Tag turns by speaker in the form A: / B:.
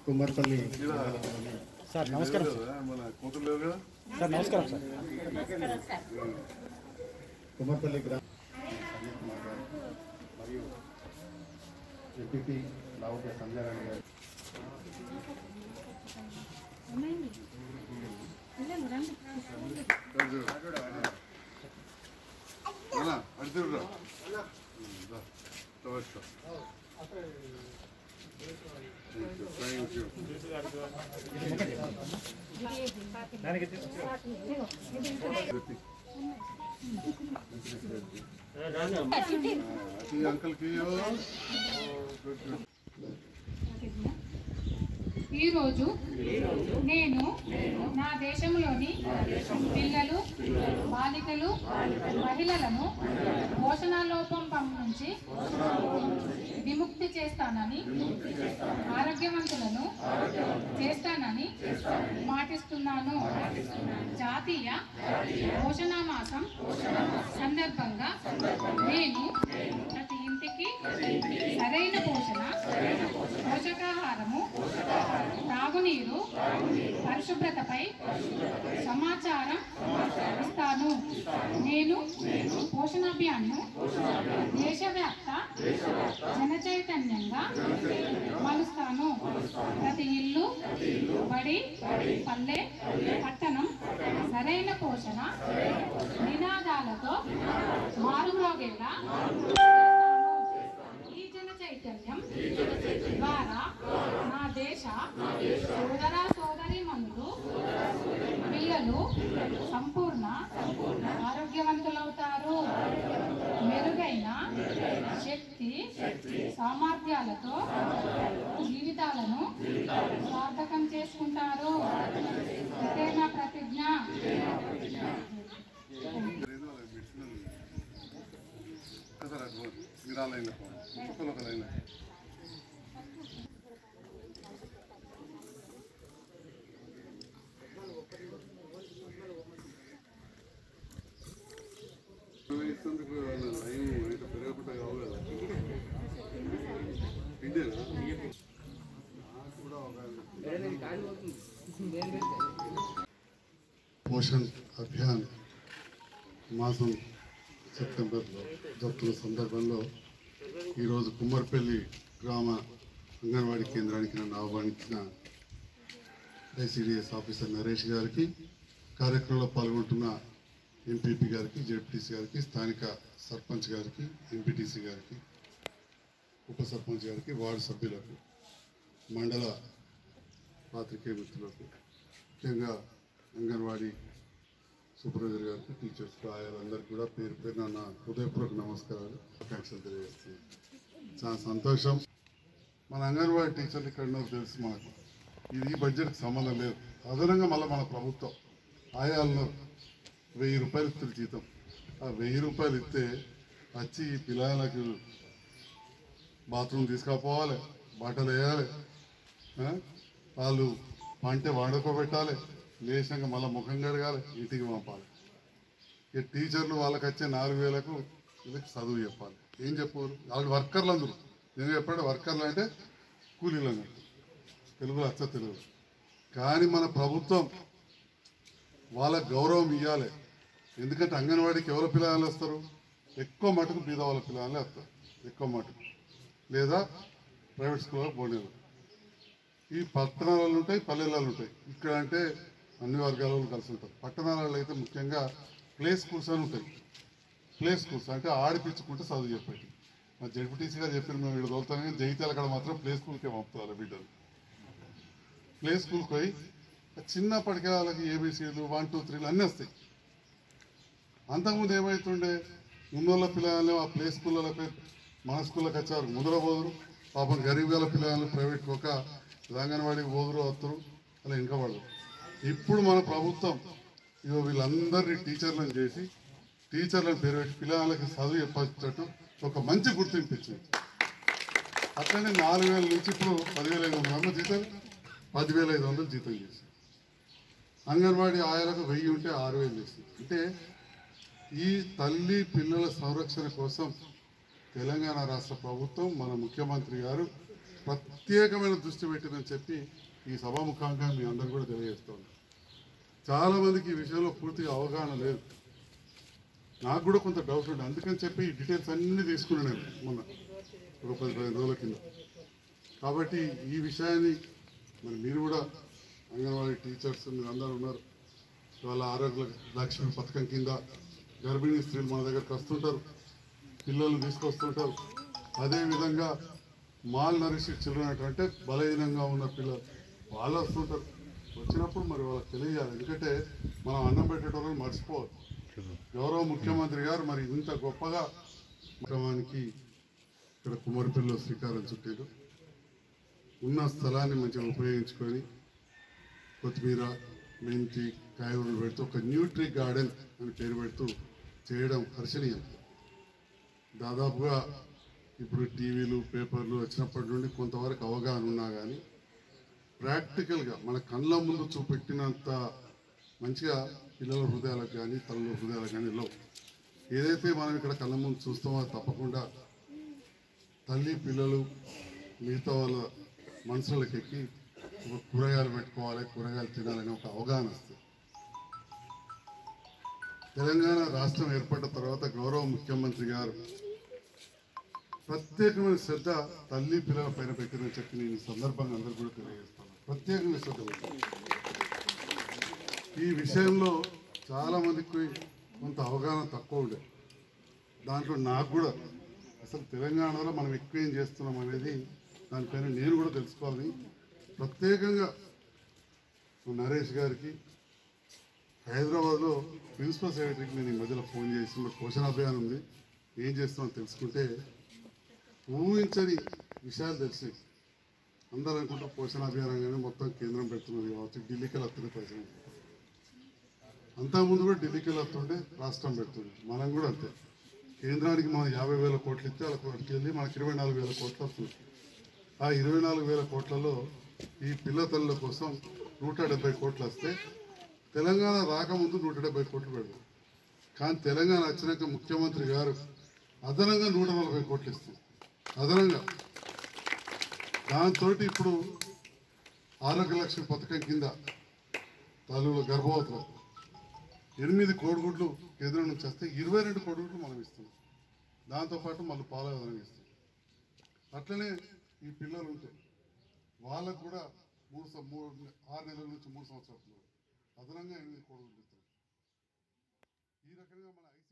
A: కుమ్మర్పల్లి
B: sir నమస్కారం
C: మన కూతురు లేవు కదా
B: సార్ నమస్కారం సార్
A: కుమ్మర్పల్లి గ్రామ సంజయ్ కుమార్ గారు మరియు ఎంపీపీ లావుడ్య సంజయరాణి గారు
C: అలా అడితే థ్యాంక్ యూ ఈ అంకల్కి
D: ఈ రోజు నేను నా దేశంలోని పిల్లలు బాలికలు మహిళలను పోషణలోపం నుంచి విముక్తి చేస్తానని ఆరోగ్యవంతులను చేస్తానని మాటిస్తున్నాను జాతీయ పోషణ మాసం సందర్భంగా నేను ప్రతి ఇంటికి సరైన పోషణ పోషకాహారము తాగునీరు పరిశుభ్రతపై సమాచారం ఇస్తాను నేను పోషణ అభియాన్ను దేశవ్యాప్త జన చైతన్యంగా మలుస్తాను ప్రతి ఇల్లు బడి పల్లె పట్టణం సరైన పోషణ నినాదాలతో మారుమ్రోగేలా ఈ జన చైతన్యం ద్వారా నా దేశ సోదర సోదరి మనులు పిల్లలు సంపూర్ణ ఆరోగ్యవంతులవుతారు మెరుగైన శక్తి సామర్థ్యాలతో జీవితాలను సార్థకం చేసుకుంటారు ఇదే నా ప్రతిజ్ఞ
C: సార్ అటు మీరు ఆ లైన్లో పోండి ఒక్కొక్కరు ఒక లైన్లో ఇస్తుందుకు లైన్ అయితే పెరగకుండా కావు కదా ఇండియనా నాకు కూడా ఒక పోషణ్ అభియాన్ మాసం సెప్టెంబర్లో జరుపుతున్న సందర్భంలో ఈరోజు కుమ్మర్పల్లి గ్రామ అంగన్వాడీ కేంద్రానికి నన్ను ఆహ్వానించిన ఐసిడిఎస్ ఆఫీసర్ నరేష్ గారికి కార్యక్రమంలో పాల్గొంటున్న ఎంపీపీ గారికి జెడ్పీటీసీ గారికి స్థానిక సర్పంచ్ గారికి ఎంపీటీసీ గారికి ఉప సర్పంచ్ గారికి వార్డు సభ్యులకు మండల పాత్రికేయ మిత్రులకు ముఖ్యంగా అంగన్వాడీ సూపర్వైజర్ గారికి టీచర్స్ ఆయాలందరికీ కూడా పేరు పేరున నా హృదయపూర్వక నమస్కారాలు ఆకాంక్షలు తెలియజేస్తున్నాను చాలా సంతోషం మన అంగన్వాడీ టీచర్లు ఇక్కడ ఉన్నారు తెలుసు మనకు ఇది ఈ బడ్జెట్కి సంబంధం లేదు అదనంగా మళ్ళీ మన ప్రభుత్వం ఆయాలను వెయ్యి రూపాయలు ఇస్తారు జీతం ఆ వెయ్యి రూపాయలు ఇస్తే వచ్చి ఈ పిల్లలకు బాత్రూమ్ తీసుకుపోవాలి బట్టలు వేయాలి ఆ? వాళ్ళు పంటే వండుకోబెట్టాలి లేచాక మళ్ళీ ముఖం కడగాలి ఇంటికి పంపాలి ఇక టీచర్లు వాళ్ళకి వచ్చే నాలుగు వేలకు వీళ్ళకి చదువు చెప్పాలి ఏం చెప్పారు వాళ్ళు వర్కర్లు అందరూ నేను చెప్పాడు వర్కర్లు అంటే కూలీలు అన్నట్టు తెలుగులో అచ్చ తెలుగు కానీ మన ప్రభుత్వం వాళ్ళకి గౌరవం ఇవ్వాలి ఎందుకంటే అంగన్వాడీకి ఎవరు పిల్లలు వస్తారు ఎక్కువ మటుకు బీద వాళ్ళ పిల్లలే వస్తారు ఎక్కువ మటుకు లేదా ప్రైవేట్ స్కూల్లో పోనీలు ఈ పట్టణాలలో ఉంటాయి పల్లెలలో ఉంటాయి ఇక్కడ అంటే అన్ని వర్గాల వాళ్ళు కలిసి ఉంటారు పట్టణాలలో అయితే ముఖ్యంగా ప్లే స్కూల్స్ అని ఉంటాయి ప్లే స్కూల్స్ అంటే ఆడిపించుకుంటే చదువు చెప్పేది మా జడ్పీటీసీ గారు చెప్పారు మేము ఇక్కడ తోలుతాను కానీ జైత్యాల అక్కడ మాత్రం ప్లే స్కూల్కే పంపుతారు బిడ్డలు ప్లే స్కూల్కి పోయి ఆ చిన్నప్పటికే వాళ్ళకి ఏబీసీలు వన్ టూ త్రీలు అన్నీ వస్తాయి అంతకుముందు ఏమవుతుండే ఉన్నోళ్ళ పిల్లలు ఆ ప్లే స్కూళ్ళపై మన స్కూళ్ళకి వచ్చారు ముద్ర పోదురు పాపం గరీబ్ గల పిల్లలు ప్రైవేట్ ఒక అంగన్వాడికి పోదురు వస్తారు అలా ఇంకా వాళ్ళు ఇప్పుడు మన ప్రభుత్వం ఇగో వీళ్ళందరినీ టీచర్లను చేసి టీచర్లను పేరు పెట్టి పిల్లలకి చదువు చెప్పేటట్టు ఒక మంచి గుర్తింపు ఇచ్చింది అట్లనే నాలుగు వేల నుంచి ఇప్పుడు పదివేల ఐదు వందల మంది జీతం పదివేల ఐదు వందలు జీతం చేసి అంగన్వాడీ ఆయాలకు వెయ్యి ఉంటే ఆరు వేలు చేసింది అంటే ఈ తల్లి పిల్లల సంరక్షణ కోసం తెలంగాణ రాష్ట్ర ప్రభుత్వం మన ముఖ్యమంత్రి గారు ప్రత్యేకమైన దృష్టి పెట్టిందని చెప్పి ఈ సభాముఖంగా మీ అందరు కూడా తెలియజేస్తాను చాలా మందికి ఈ విషయంలో పూర్తిగా అవగాహన లేదు నాకు కూడా కొంత డౌట్ ఉండే అందుకని చెప్పి ఈ డీటెయిల్స్ అన్ని తీసుకున్నాను నేను మొన్న ఒక పది పదిహేను రోజుల కింద కాబట్టి ఈ విషయాన్ని మరి మీరు కూడా అంగన్వాడీ టీచర్స్ మీరు అందరూ ఉన్నారు వాళ్ళ ఆరోగ్య లక్ష్మి పథకం కింద గర్భిణీ స్త్రీలు మన దగ్గరకు వస్తుంటారు పిల్లలు తీసుకొస్తుంటారు అదేవిధంగా మాల్ నరిష్ చిల్డ్రన్ అంటే బలహీనంగా ఉన్న పిల్లలు వాళ్ళు వస్తుంటారు వచ్చినప్పుడు మరి వాళ్ళకి తెలియజేయాలి ఎందుకంటే మనం అన్నం పెట్టేటోళ్ళని మర్చిపోవాలి గౌరవ ముఖ్యమంత్రి గారు మరి ఇంత గొప్పగా క్రమానికి ఇక్కడ కుమారిపల్లిలో శ్రీకారం చుట్టారు ఉన్న స్థలాన్ని మంచిగా ఉపయోగించుకొని కొత్తిమీర మెంతి కాయగూరలు పెడుతూ ఒక న్యూట్రీ గార్డెన్ అని పేరు పెడుతూ చేయడం హర్షణీయం దాదాపుగా ఇప్పుడు టీవీలు పేపర్లు వచ్చినప్పటి నుండి కొంతవరకు అవగాహన ఉన్నా కానీ ప్రాక్టికల్గా మన కళ్ళ ముందు చూపెట్టినంత మంచిగా పిల్లల హృదయాలకు కానీ తల్లుల హృదయాలకు కానీ లేవు ఏదైతే మనం ఇక్కడ కళ్ళ ముందు చూస్తామో అది తప్పకుండా తల్లి పిల్లలు మిగతా వాళ్ళ మనసులకు ఎక్కి ఒక కూరగాయలు పెట్టుకోవాలి కూరగాయలు తినాలని ఒక అవగాహన వస్తుంది తెలంగాణ రాష్ట్రం ఏర్పడిన తర్వాత గౌరవ ముఖ్యమంత్రి గారు ప్రత్యేకమైన శ్రద్ధ తల్లి పిల్లల పైన పెట్టిందని చెప్పి నేను ఈ సందర్భంగా అందరూ కూడా తెలియజేస్తాను ప్రత్యేకమైన శ్రద్ధ పెట్టారు ఈ విషయంలో చాలా మందికి కొంత అవగాహన తక్కువ ఉండే దాంట్లో నాకు కూడా అసలు తెలంగాణలో మనం ఎక్కువ ఏం చేస్తున్నాం అనేది దానిపైన నేను కూడా తెలుసుకోవాలని ప్రత్యేకంగా నరేష్ గారికి హైదరాబాద్లో ప్రిన్సిపల్ సెక్రటరీకి నేను ఈ మధ్యలో ఫోన్ చేసి మరి పోషణ అభియాన్ ఉంది ఏం చేస్తున్నామో తెలుసుకుంటే ఊహించని విషయాలు తెలిసి అందరూ అనుకుంటారు పోషణ అభియాన్ కానీ మొత్తం కేంద్రం పెడుతున్నది కావచ్చు ఢిల్లీకి వెళ్ళి వస్తుంది ప్రజలు అంతకుముందు కూడా ఢిల్లీకి వెళ్ళి వస్తుంటే రాష్ట్రం పెడుతుంది మనం కూడా అంతే కేంద్రానికి మనం యాభై వేల కోట్లు ఇస్తే వాళ్ళ కోటికి వెళ్ళి మనకి ఇరవై నాలుగు వేల కోట్లు వస్తుంది ఆ ఇరవై నాలుగు వేల కోట్లలో ఈ పిల్ల తల్లుల కోసం నూట డెబ్బై కోట్లు వస్తే తెలంగాణ రాకముందు నూట డెబ్బై కోట్లు పెడదాం కానీ తెలంగాణ వచ్చినాక ముఖ్యమంత్రి గారు అదనంగా నూట నలభై కోట్లు ఇస్తుంది అదనంగా దాంతో ఇప్పుడు ఆరోగ్య లక్ష్మి పథకం కింద తల్లుల గర్భవతులు ఎనిమిది కోడిగుడ్లు కేంద్రం నుంచి వస్తే ఇరవై రెండు కోడిగుడ్లు మనం ఇస్తున్నాం దాంతోపాటు మళ్ళీ పాల అదనంగా ఇస్తాం అట్లనే ఈ పిల్లలు ఉంటే వాళ్ళకు కూడా మూడు సం- మూడు ఆరు నెలల నుంచి మూడు సంవత్సరాలు అదనంగా ఎనిమిది కోడిగుడ్లు ఇస్తున్నాం ఈ రకంగా మన ఐసీ